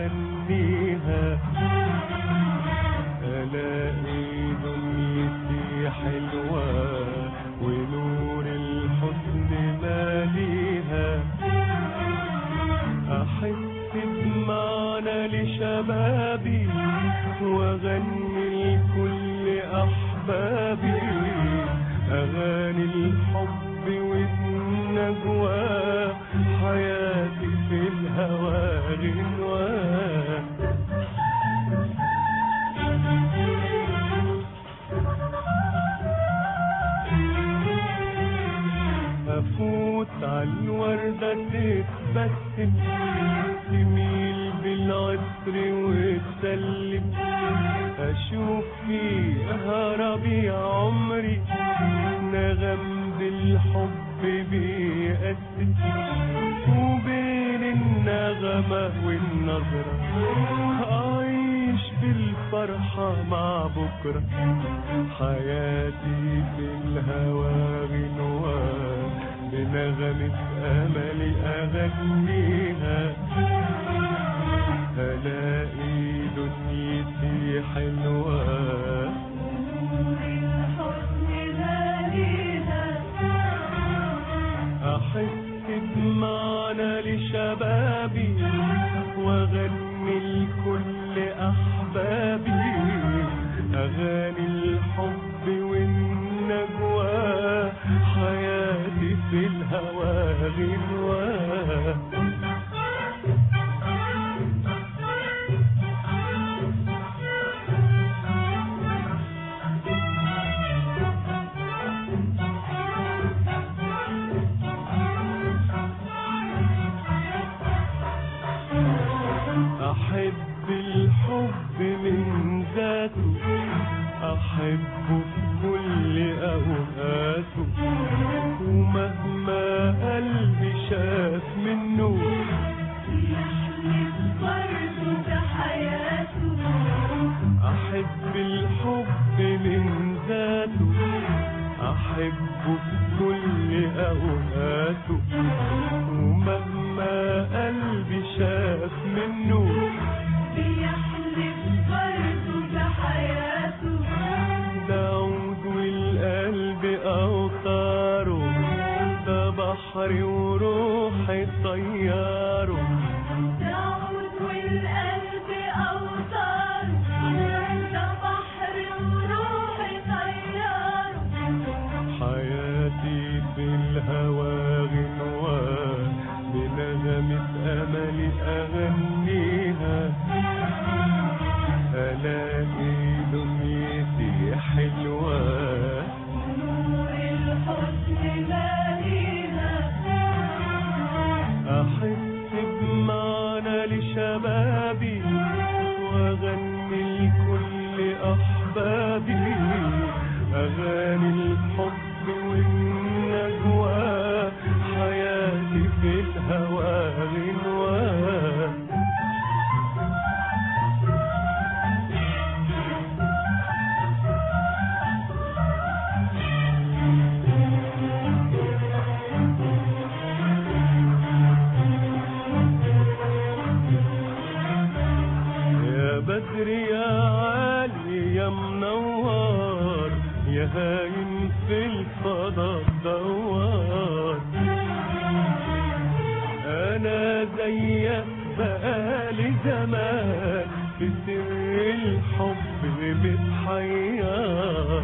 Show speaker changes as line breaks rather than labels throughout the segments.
أغنيها ألاقي دنيتي حلوة ونور الحسن ماليها أحس بمعنى لشبابي وأغني لكل أحبابي أغاني الحب والنجوى حياتي في الهوى غنوة أفوت عالوردة تتبسم تميل بالعطر وتسلم أشوف فيها ربيع عمري نغم بالحب بيقسم وبين النغمة والنظرة أعيش بالفرحة مع بكرة حياتي في الهوى غنوة بنغمة أملي أغنيها ألاقي دنيتي حلوة أحس بمعنى لشبابي وأغني لكل أحبابي أغاني الحب والنجوى حياتي في الهوى غنوة أحب الحب من ذاته أحبه في كل أوقاته ومهما قلبي شاف منه أحب الحب من ذاته أحبه في كل أوقاته ومهما قلبي شاف منه داود والقلب أوتاره ده بحري وروحي طياره حياتي في الهوى غنوة بنغمة أملي أغنيها ألاقي دنيتي حلوة أحس بمعنى لشبابي وأغني لكل أحبابي أغاني الحب والنجوى حياتي في الهوى غنوة يا بدر يا عالي يا منور يا هايم في الفضاء دوار انا زيك بقالي زمان في سر الحب متحير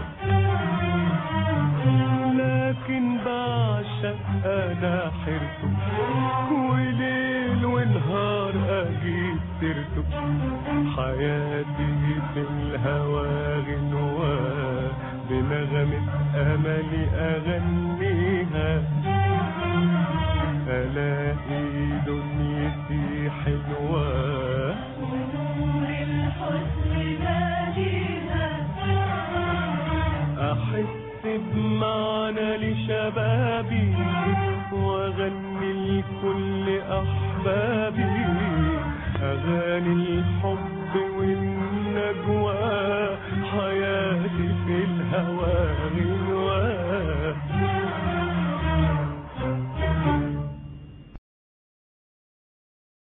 لكن بعشق انا حرته وليل ونهار اجيب سيرته حياتي في الهوى غنوة بنغمة املي اغنيها الاقي دنيتي حلوة احس بمعنى لشبابي واغني لكل احبابي